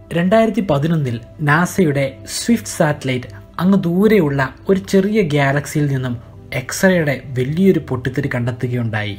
രണ്ടായിരത്തി പതിനൊന്നിൽ നാസയുടെ സ്വിഫ്റ്റ് സാറ്റലൈറ്റ് അങ്ങ് ദൂരെയുള്ള ഒരു ചെറിയ ഗാലക്സിയിൽ നിന്നും എക്സ്റേയുടെ വലിയൊരു പൊട്ടിത്തെറി കണ്ടെത്തുകയുണ്ടായി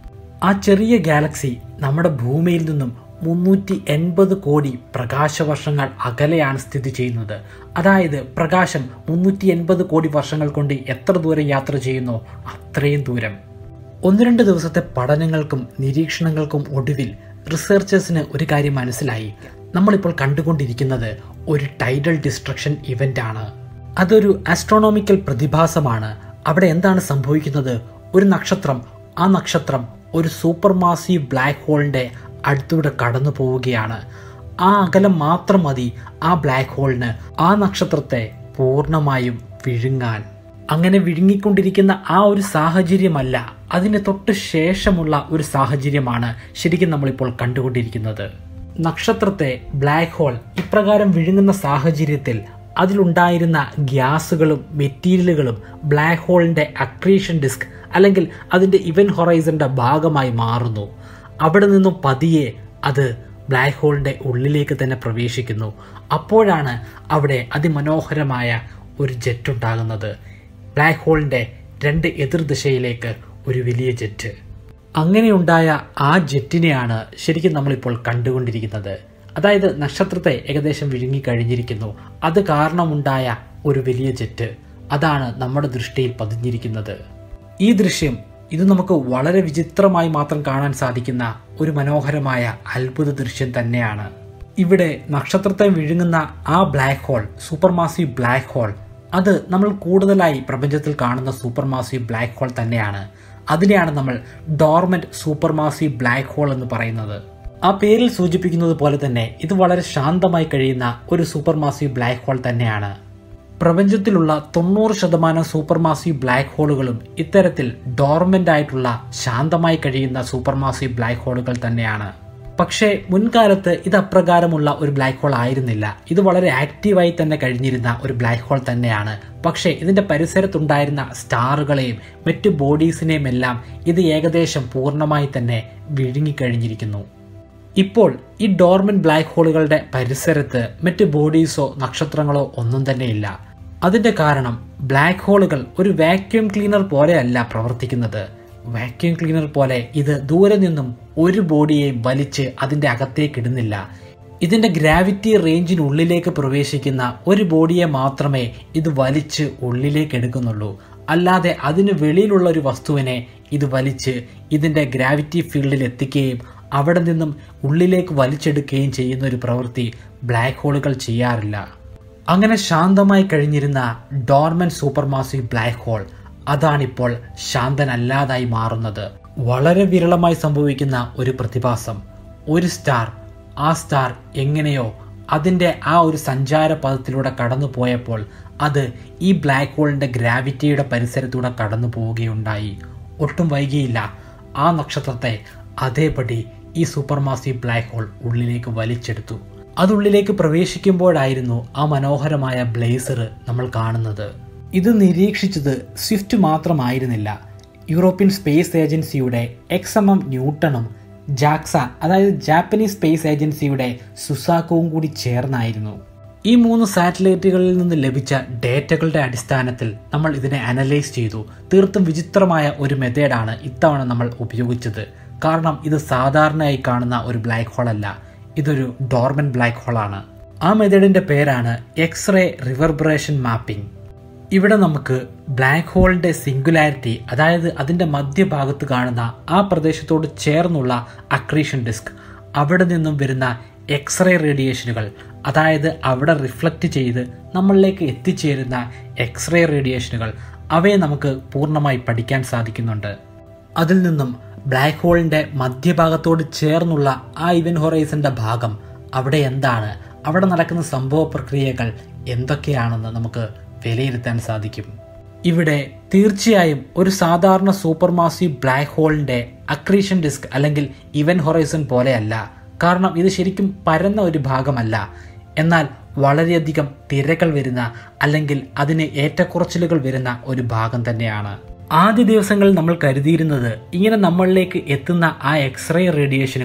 ആ ചെറിയ ഗാലക്സി നമ്മുടെ ഭൂമിയിൽ നിന്നും മുന്നൂറ്റി എൺപത് കോടി പ്രകാശവർഷങ്ങൾ അകലെയാണ് സ്ഥിതി ചെയ്യുന്നത് അതായത് പ്രകാശം മുന്നൂറ്റി എൺപത് കോടി വർഷങ്ങൾ കൊണ്ട് എത്ര ദൂരം യാത്ര ചെയ്യുന്നോ അത്രയും ദൂരം ഒന്ന് രണ്ട് ദിവസത്തെ പഠനങ്ങൾക്കും നിരീക്ഷണങ്ങൾക്കും ഒടുവിൽ റിസർച്ചേഴ്സിന് ഒരു കാര്യം മനസ്സിലായി നമ്മളിപ്പോൾ കണ്ടുകൊണ്ടിരിക്കുന്നത് ഒരു ടൈഡൽ ഡിസ്ട്രക്ഷൻ ഇവന്റ് ആണ് അതൊരു ആസ്ട്രോണോമിക്കൽ പ്രതിഭാസമാണ് അവിടെ എന്താണ് സംഭവിക്കുന്നത് ഒരു നക്ഷത്രം ആ നക്ഷത്രം ഒരു സൂപ്പർ മാസീവ് ബ്ലാക്ക് ഹോളിന്റെ അടുത്തൂടെ കടന്നു പോവുകയാണ് ആ അകലം മാത്രം മതി ആ ബ്ലാക്ക് ഹോളിന് ആ നക്ഷത്രത്തെ പൂർണ്ണമായും വിഴുങ്ങാൻ അങ്ങനെ വിഴുങ്ങിക്കൊണ്ടിരിക്കുന്ന ആ ഒരു സാഹചര്യമല്ല അതിന് തൊട്ട് ശേഷമുള്ള ഒരു സാഹചര്യമാണ് ശരിക്കും നമ്മളിപ്പോൾ കണ്ടുകൊണ്ടിരിക്കുന്നത് നക്ഷത്രത്തെ ബ്ലാക്ക് ഹോൾ ഇപ്രകാരം വിഴുങ്ങുന്ന സാഹചര്യത്തിൽ അതിലുണ്ടായിരുന്ന ഗ്യാസുകളും മെറ്റീരിയലുകളും ബ്ലാക്ക് ഹോളിന്റെ അക്രീഷൻ ഡിസ്ക് അല്ലെങ്കിൽ അതിന്റെ ഇവൻ ഹൊറൈസന്റെ ഭാഗമായി മാറുന്നു അവിടെ നിന്നും പതിയെ അത് ബ്ലാക്ക് ഹോളിന്റെ ഉള്ളിലേക്ക് തന്നെ പ്രവേശിക്കുന്നു അപ്പോഴാണ് അവിടെ അതിമനോഹരമായ ഒരു ജെറ്റ് ഉണ്ടാകുന്നത് ബ്ലാക്ക് ഹോളിന്റെ രണ്ട് എതിർദിശയിലേക്ക് ഒരു വലിയ ജെറ്റ് അങ്ങനെയുണ്ടായ ആ ജെറ്റിനെയാണ് ശരിക്കും നമ്മളിപ്പോൾ കണ്ടുകൊണ്ടിരിക്കുന്നത് അതായത് നക്ഷത്രത്തെ ഏകദേശം വിഴുങ്ങിക്കഴിഞ്ഞിരിക്കുന്നു അത് കാരണമുണ്ടായ ഒരു വലിയ ജെറ്റ് അതാണ് നമ്മുടെ ദൃഷ്ടിയിൽ പതിഞ്ഞിരിക്കുന്നത് ഈ ദൃശ്യം ഇത് നമുക്ക് വളരെ വിചിത്രമായി മാത്രം കാണാൻ സാധിക്കുന്ന ഒരു മനോഹരമായ അത്ഭുത ദൃശ്യം തന്നെയാണ് ഇവിടെ നക്ഷത്രത്തെ വിഴുങ്ങുന്ന ആ black hole super massive black hole അത് നമ്മൾ കൂടുതലായി പ്രപഞ്ചത്തിൽ കാണുന്ന സൂപ്പർ മാസീവ് ബ്ലാക്ക് ഹോൾ തന്നെയാണ് അതിനെയാണ് നമ്മൾ dormant super massive black hole എന്ന് പറയുന്നത് ആ പേരിൽ സൂചിപ്പിക്കുന്നത് പോലെ തന്നെ ഇത് വളരെ ശാന്തമായി കഴിയുന്ന ഒരു സൂപ്പർ മാസീവ് ബ്ലാക്ക് ഹോൾ തന്നെയാണ് പ്രപഞ്ചത്തിലുള്ള തൊണ്ണൂറ് ശതമാനം സൂപ്പർ മാസീവ് ബ്ലാക്ക് ഹോളുകളും ഇത്തരത്തിൽ ഡോർമെന്റ് ആയിട്ടുള്ള ശാന്തമായി കഴിയുന്ന സൂപ്പർ മാസീവ് ബ്ലാക്ക് ഹോളുകൾ തന്നെയാണ് പക്ഷേ മുൻകാലത്ത് ഇത് അപ്രകാരമുള്ള ഒരു ബ്ലാക്ക് ഹോൾ ആയിരുന്നില്ല ഇത് വളരെ ആക്റ്റീവായി തന്നെ കഴിഞ്ഞിരുന്ന ഒരു ബ്ലാക്ക് ഹോൾ തന്നെയാണ് പക്ഷേ ഇതിന്റെ പരിസരത്തുണ്ടായിരുന്ന സ്റ്റാറുകളെയും മറ്റു ബോഡീസിനെയും എല്ലാം ഇത് ഏകദേശം പൂർണ്ണമായി തന്നെ വിഴുങ്ങിക്കഴിഞ്ഞിരിക്കുന്നു ഇപ്പോൾ ഈ ഡോർമൻ ബ്ലാക്ക് ഹോളുകളുടെ പരിസരത്ത് മറ്റ് ബോഡീസോ നക്ഷത്രങ്ങളോ ഒന്നും തന്നെയില്ല അതിന്റെ കാരണം ബ്ലാക്ക് ഹോളുകൾ ഒരു വാക്യൂം ക്ലീനർ പോലെയല്ല പ്രവർത്തിക്കുന്നത് വാക്യൂം ക്ലീനർ പോലെ ഇത് ദൂരെ നിന്നും ഒരു ബോഡിയെയും വലിച്ച് അതിന്റെ അകത്തേക്ക് ഇടുന്നില്ല ഇതിന്റെ ഗ്രാവിറ്റി റേഞ്ചിനുള്ളിലേക്ക് പ്രവേശിക്കുന്ന ഒരു ബോഡിയെ മാത്രമേ ഇത് വലിച്ച് ഉള്ളിലേക്ക് എടുക്കുന്നുള്ളൂ അല്ലാതെ അതിന് വെളിയിലുള്ള ഒരു വസ്തുവിനെ ഇത് വലിച്ച് ഇതിന്റെ ഗ്രാവിറ്റി ഫീൽഡിൽ എത്തിക്കുകയും അവിടെ നിന്നും ഉള്ളിലേക്ക് വലിച്ചെടുക്കുകയും ചെയ്യുന്ന ഒരു പ്രവൃത്തി ബ്ലാക്ക് ഹോളുകൾ ചെയ്യാറില്ല അങ്ങനെ ശാന്തമായി കഴിഞ്ഞിരുന്ന dormant super massive black hole അതാണിപ്പോൾ ശാന്തനല്ലാതായി മാറുന്നത് വളരെ വിരളമായി സംഭവിക്കുന്ന ഒരു പ്രതിഭാസം ഒരു സ്റ്റാർ ആ സ്റ്റാർ എങ്ങനെയോ അതിൻ്റെ ആ ഒരു സഞ്ചാര പദത്തിലൂടെ കടന്നു പോയപ്പോൾ അത് ഈ ബ്ലാക്ക് ഹോളിന്റെ ഗ്രാവിറ്റിയുടെ പരിസരത്തൂടെ കടന്നു പോവുകയുണ്ടായി ഒട്ടും വൈകിയില്ല ആ നക്ഷത്രത്തെ അതേപടി ഈ സൂപ്പർ മാസീവ് ബ്ലാക്ക് ഹോൾ ഉള്ളിലേക്ക് വലിച്ചെടുത്തു അതുള്ളിലേക്ക് പ്രവേശിക്കുമ്പോഴായിരുന്നു ആ മനോഹരമായ ബ്ലേസർ നമ്മൾ കാണുന്നത് ഇത് നിരീക്ഷിച്ചത് സ്വിഫ്റ്റ് മാത്രമായിരുന്നില്ല യൂറോപ്യൻ സ്പേസ് ഏജൻസിയുടെ എക്സ് എം എം ന്യൂട്ടണും ജാക്സ അതായത് ജാപ്പനീസ് സ്പേസ് ഏജൻസിയുടെ സുസാക്കവും കൂടി ചേർന്നായിരുന്നു ഈ മൂന്ന് സാറ്റലൈറ്റുകളിൽ നിന്ന് ലഭിച്ച ഡേറ്റകളുടെ അടിസ്ഥാനത്തിൽ നമ്മൾ ഇതിനെ അനലൈസ് ചെയ്തു തീർത്തും വിചിത്രമായ ഒരു മെത്തേഡാണ് ഇത്തവണ നമ്മൾ ഉപയോഗിച്ചത് കാരണം ഇത് സാധാരണയായി കാണുന്ന ഒരു ബ്ലാക്ക് ഹോൾ അല്ല ഇതൊരു ഡോർമൻ ബ്ലാക്ക് ഹോൾ ആണ് ആ മെത്തേഡിന്റെ പേരാണ് എക്സ്റേ റിവർബറേഷൻ മാപ്പിംഗ് ഇവിടെ നമുക്ക് ബ്ലാക്ക് ഹോളിന്റെ സിംഗുലാരിറ്റി അതായത് അതിന്റെ മധ്യഭാഗത്ത് കാണുന്ന ആ പ്രദേശത്തോട് ചേർന്നുള്ള അക്രീഷൻ ഡിസ്ക് അവിടെ നിന്നും വരുന്ന എക്സ്റേ റേഡിയേഷനുകൾ അതായത് അവിടെ റിഫ്ലക്റ്റ് ചെയ്ത് നമ്മളിലേക്ക് എത്തിച്ചേരുന്ന എക്സ്റേ റേഡിയേഷനുകൾ അവയെ നമുക്ക് പൂർണ്ണമായി പഠിക്കാൻ സാധിക്കുന്നുണ്ട് അതിൽ നിന്നും ബ്ലാക്ക് ഹോളിന്റെ മധ്യഭാഗത്തോട് ചേർന്നുള്ള ആ ഇവൻ ഹൊറൈസന്റെ ഭാഗം അവിടെ എന്താണ് അവിടെ നടക്കുന്ന സംഭവ പ്രക്രിയകൾ എന്തൊക്കെയാണെന്ന് നമുക്ക് വിലയിരുത്താൻ സാധിക്കും ഇവിടെ തീർച്ചയായും ഒരു സാധാരണ സൂപ്പർ മാസീവ് ബ്ലാക്ക് ഹോളിന്റെ അക്രീഷൻ ഡിസ്ക് അല്ലെങ്കിൽ ഇവൻ ഹൊറൈസൺ പോലെയല്ല കാരണം ഇത് ശരിക്കും പരന്ന ഒരു ഭാഗമല്ല എന്നാൽ വളരെയധികം തിരകൾ വരുന്ന അല്ലെങ്കിൽ അതിന് ഏറ്റക്കുറച്ചിലുകൾ വരുന്ന ഒരു ഭാഗം തന്നെയാണ് ആദ്യ ദിവസങ്ങളിൽ നമ്മൾ കരുതിയിരുന്നത് ഇങ്ങനെ നമ്മളിലേക്ക് എത്തുന്ന ആ എക്സ്റേ റേഡിയേഷനുകൾ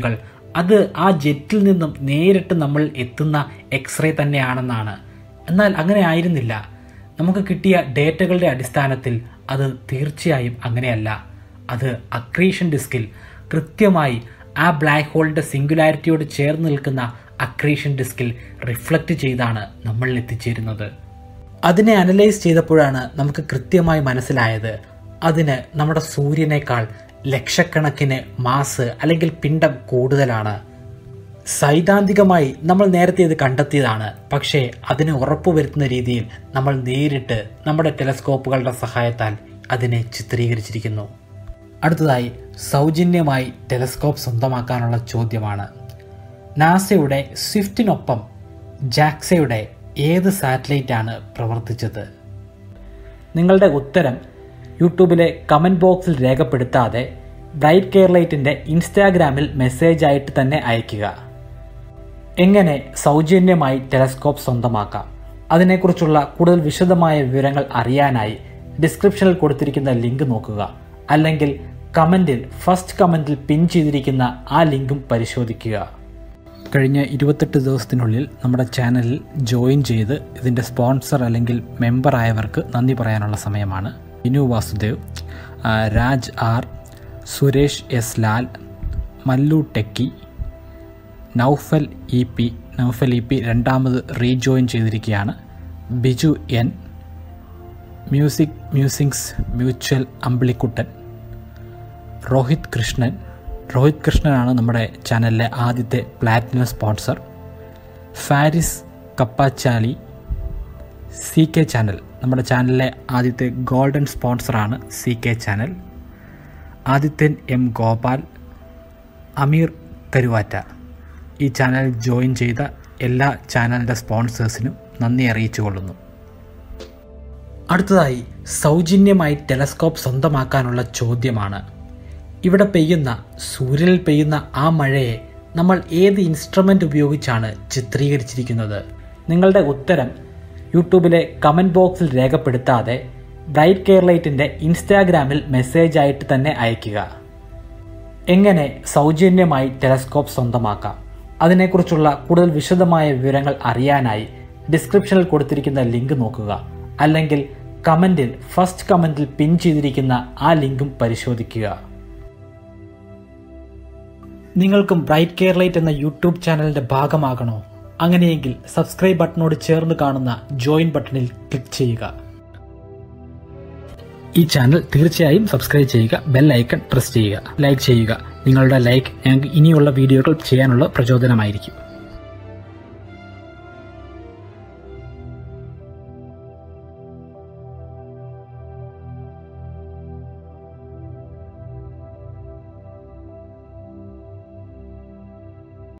അത് ആ ജെറ്റിൽ നിന്നും നേരിട്ട് നമ്മൾ എത്തുന്ന എക്സ്റേ തന്നെയാണെന്നാണ് എന്നാൽ അങ്ങനെ ആയിരുന്നില്ല നമുക്ക് കിട്ടിയ ഡേറ്റകളുടെ അടിസ്ഥാനത്തിൽ അത് തീർച്ചയായും അങ്ങനെയല്ല അത് അക്രീഷൻ ഡിസ്കിൽ കൃത്യമായി ആ ബ്ലാക്ക് ഹോളിന്റെ സിംഗുലാരിറ്റിയോട് ചേർന്ന് നിൽക്കുന്ന അക്രീഷൻ ഡിസ്കിൽ റിഫ്ലക്റ്റ് ചെയ്താണ് നമ്മളിൽ എത്തിച്ചേരുന്നത് അതിനെ അനലൈസ് ചെയ്തപ്പോഴാണ് നമുക്ക് കൃത്യമായി മനസ്സിലായത് അതിന് നമ്മുടെ സൂര്യനേക്കാൾ ലക്ഷക്കണക്കിന് മാസ് അല്ലെങ്കിൽ പിണ്ഡം കൂടുതലാണ് സൈദ്ധാന്തികമായി നമ്മൾ നേരത്തെ ഇത് കണ്ടെത്തിയതാണ് പക്ഷേ അതിന് ഉറപ്പുവരുത്തുന്ന രീതിയിൽ നമ്മൾ നേരിട്ട് നമ്മുടെ ടെലസ്കോപ്പുകളുടെ സഹായത്താൽ അതിനെ ചിത്രീകരിച്ചിരിക്കുന്നു അടുത്തതായി സൗജന്യമായി ടെലസ്കോപ്പ് സ്വന്തമാക്കാനുള്ള ചോദ്യമാണ് നാസയുടെ സ്വിഫ്റ്റിനൊപ്പം ജാക്സയുടെ ഏത് സാറ്റലൈറ്റ് ആണ് പ്രവർത്തിച്ചത് നിങ്ങളുടെ ഉത്തരം യൂട്യൂബിലെ കമൻറ്റ് ബോക്സിൽ രേഖപ്പെടുത്താതെ ബ്രൈറ്റ് കെയർലൈറ്റിൻ്റെ ഇൻസ്റ്റാഗ്രാമിൽ മെസ്സേജ് ആയിട്ട് തന്നെ അയയ്ക്കുക എങ്ങനെ സൗജന്യമായി ടെലസ്കോപ്പ് സ്വന്തമാക്കാം അതിനെക്കുറിച്ചുള്ള കൂടുതൽ വിശദമായ വിവരങ്ങൾ അറിയാനായി ഡിസ്ക്രിപ്ഷനിൽ കൊടുത്തിരിക്കുന്ന ലിങ്ക് നോക്കുക അല്ലെങ്കിൽ കമൻറ്റിൽ ഫസ്റ്റ് കമൻറ്റിൽ പിൻ ചെയ്തിരിക്കുന്ന ആ ലിങ്കും പരിശോധിക്കുക കഴിഞ്ഞ ഇരുപത്തെട്ട് ദിവസത്തിനുള്ളിൽ നമ്മുടെ ചാനലിൽ ജോയിൻ ചെയ്ത് ഇതിൻ്റെ സ്പോൺസർ അല്ലെങ്കിൽ മെമ്പർ ആയവർക്ക് നന്ദി പറയാനുള്ള സമയമാണ് വിനു വാസുദേവ് ആ, Raj R Suresh S Lal Mallu techie Naufal E P Naufal E P രണ്ടാമത് റീജോയിൻ ചെയ്തിരിക്കുകയാണ് Biju N music musings mutual Ambilikuttan Rohit Krishnan Rohit കൃഷ്ണനാണ് നമ്മുടെ ചാനലിലെ ആദ്യത്തെ platinum sponsor Faris Kappachali C K channel നമ്മുടെ ചാനലിലെ ആദ്യത്തെ ഗോൾഡൻ സ്പോൺസറാണ് C K channel Adithyan M Gopal Ameer Karuvatta ഈ ചാനൽ ജോയിൻ ചെയ്ത എല്ലാ ചാനലിൻ്റെ സ്പോൺസേഴ്സിനും നന്ദി അറിയിച്ചു കൊള്ളുന്നു അടുത്തതായി സൗജന്യമായി ടെലസ്കോപ്പ് സ്വന്തമാക്കാനുള്ള ചോദ്യമാണ് ഇവിടെ പെയ്യുന്ന സൂര്യനിൽ പെയ്യുന്ന ആ മഴയെ നമ്മൾ ഏത് ഇൻസ്ട്രുമെൻ്റ് ഉപയോഗിച്ചാണ് ചിത്രീകരിച്ചിരിക്കുന്നത് നിങ്ങളുടെ ഉത്തരം യൂട്യൂബിലെ കമൻറ്റ് ബോക്സിൽ രേഖപ്പെടുത്താതെ ബ്രൈറ്റ് കെയർലൈറ്റിൻ്റെ ഇൻസ്റ്റാഗ്രാമിൽ മെസ്സേജ് ആയിട്ട് തന്നെ അയയ്ക്കുക എങ്ങനെ സൗജന്യമായി ടെലസ്കോപ്പ് സ്വന്തമാക്കാം അതിനെക്കുറിച്ചുള്ള കൂടുതൽ വിശദമായ വിവരങ്ങൾ അറിയാനായി ഡിസ്ക്രിപ്ഷനിൽ കൊടുത്തിരിക്കുന്ന ലിങ്ക് നോക്കുക അല്ലെങ്കിൽ കമൻറ്റിൽ ഫസ്റ്റ് കമൻറ്റിൽ പിൻ ചെയ്തിരിക്കുന്ന ആ ലിങ്കും പരിശോധിക്കുക നിങ്ങൾക്കും ബ്രൈറ്റ് കെയർ ലൈറ്റ് എന്ന യൂട്യൂബ് ചാനലിന്റെ ഭാഗമാകണോ അങ്ങനെയെങ്കിൽ സബ്സ്ക്രൈബ് ബട്ടണോട് ചേർന്ന് കാണുന്ന ജോയിൻ ബട്ടണിൽ ക്ലിക്ക് ചെയ്യുക ഈ ചാനൽ തീർച്ചയായും സബ്സ്ക്രൈബ് ചെയ്യുക ബെൽ ഐക്കൺ പ്രസ് ചെയ്യുക ലൈക്ക് ചെയ്യുക നിങ്ങളുടെ ലൈക്ക് ഞങ്ങൾക്ക് ഇനിയുള്ള വീഡിയോകൾ ചെയ്യാനുള്ള പ്രചോദനമായിരിക്കും